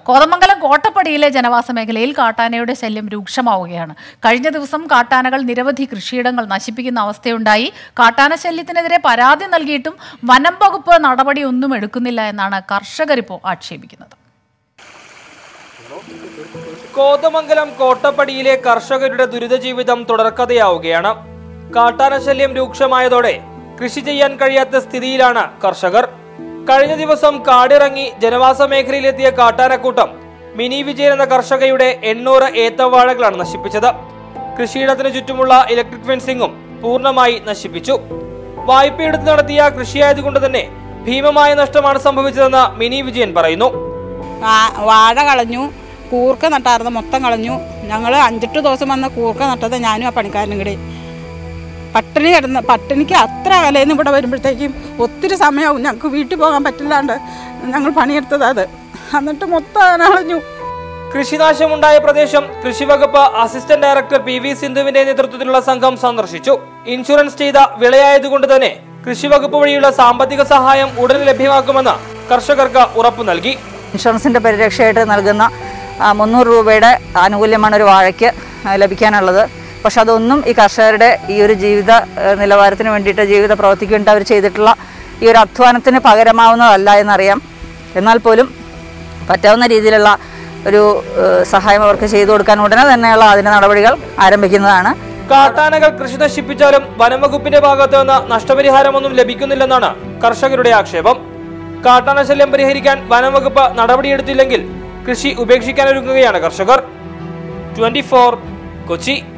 കോതമംഗലം കോട്ടപ്പടിയിലെ ജനവാസ മേഖലയിൽ കാട്ടാനയുടെ ശല്യം രൂക്ഷമാവുകയാണ് കഴിഞ്ഞ ദിവസം കാട്ടാനകൾ നിരവധി കൃഷിയിടങ്ങൾ നശിപ്പിക്കുന്ന അവസ്ഥയുണ്ടായി കാട്ടാന ശല്യത്തിനെതിരെ പരാതി നൽകിയിട്ടും വനം വകുപ്പ് നടപടിയൊന്നും എടുക്കുന്നില്ല എന്നാണ് കർഷകരിപ്പോൾ ആക്ഷേപിക്കുന്നത് കോതമംഗലം കോട്ടപ്പടിയിലെ കർഷകരുടെ ദുരിതജീവിതം തുടർക്കഥയാവുകയാണ് കാട്ടാന ശല്യം രൂക്ഷമായതോടെ കൃഷി ചെയ്യാൻ കഴിയാത്ത സ്ഥിതിയിലാണ് കർഷകർ കഴിഞ്ഞ ദിവസം കാടിറങ്ങി ജനവാസ മേഖലയിലെത്തിയ കാട്ടാനക്കൂട്ടം മിനി വിജയൻ എന്ന കർഷകയുടെ എണ്ണൂറ് ഏത്തവാഴകളാണ് നശിപ്പിച്ചത് കൃഷിയിടത്തിന് ചുറ്റുമുള്ള ഇലക്ട്രിക് ഫെൻസിംഗും പൂർണ്ണമായി നശിപ്പിച്ചു വായ്പയെടുത്ത് നടത്തിയ കൃഷിയായതുകൊണ്ട് തന്നെ ഭീമമായ നഷ്ടമാണ് സംഭവിച്ചതെന്ന് മിനി വിജയൻ പറയുന്നു വാ- വാഴ കളഞ്ഞു കൂർക്ക നട്ടായിരുന്നു മൊത്തം കളഞ്ഞു ഞങ്ങൾ അഞ്ചെട്ട് ദിവസം വന്ന കൂർക്ക നട്ടത് ഞാനും ആ പണിക്കാരനും കൂടി പട്ടിണി കിടന്ന് പട്ടിണിക്ക് അത്ര അകലേന്ന് ഇവിടെ വരുമ്പോഴത്തേക്കും ഒത്തിരി സമയമാവും ഞങ്ങൾക്ക് വീട്ടിൽ പോകാൻ പറ്റില്ലാണ്ട് ഞങ്ങൾ പണിയെടുത്തത് അത് എന്നിട്ട് മൊത്തം അങ്ങനെ കളഞ്ഞു കൃഷിനാശമുണ്ടായ പ്രദേശം കൃഷിവകുപ്പ് അസിസ്റ്റന്റ് ഡയറക്ടർ പി വി സിന്ധുവിന്റെ നേതൃത്വത്തിലുള്ള സംഘം സന്ദർശിച്ചു ഇൻഷുറൻസ് ചെയ്ത വിളയായതുകൊണ്ട് തന്നെ കൃഷിവകുപ്പ് വഴിയുള്ള സാമ്പത്തിക സഹായം ഉടൻ ലഭ്യമാക്കുമെന്ന് കർഷകർക്ക് ഉറപ്പു നൽകി ഇൻഷുറൻസിൻ്റെ പരിരക്ഷയായിട്ട് നൽകുന്ന ആ, മുന്നൂറ് രൂപയുടെ ആനുകൂല്യമാണ് ഒരു വാഴയ്ക്ക് ആ, ലഭിക്കാനുള്ളത് പക്ഷെ അതൊന്നും ഈ കർഷകരുടെ ഈ ഒരു ജീവിത ആ, നിലവാരത്തിന് വേണ്ടിയിട്ട് ജീവിത പ്രവൃത്തിക്ക് വേണ്ടി അവർ ചെയ്തിട്ടുള്ള ഈ ഒരു അധ്വാനത്തിന് പകരമാവുന്നതല്ല എന്നറിയാം എന്നാൽ പോലും പറ്റാവുന്ന രീതിയിലുള്ള ഒരു ആ, സഹായം അവർക്ക് ചെയ്തു കൊടുക്കാൻ ഉടനെ തന്നെയുള്ള അതിൻ്റെ നടപടികൾ ആരംഭിക്കുന്നതാണ് കാട്ടാനകൾ കൃഷി നശിപ്പിച്ചാലും വനംവകുപ്പിന്റെ ഭാഗത്ത് നിന്ന് നഷ്ടപരിഹാരമൊന്നും ലഭിക്കുന്നില്ലെന്നാണ് കർഷകരുടെ ആക്ഷേപം കാട്ടാന ശല്യം പരിഹരിക്കാൻ വനംവകുപ്പ് നടപടിയെടുത്തില്ലെങ്കിൽ കൃഷി ഉപേക്ഷിക്കാനൊരുങ്ങുകയാണ് കർഷകർ ട്വന്റി കൊച്ചി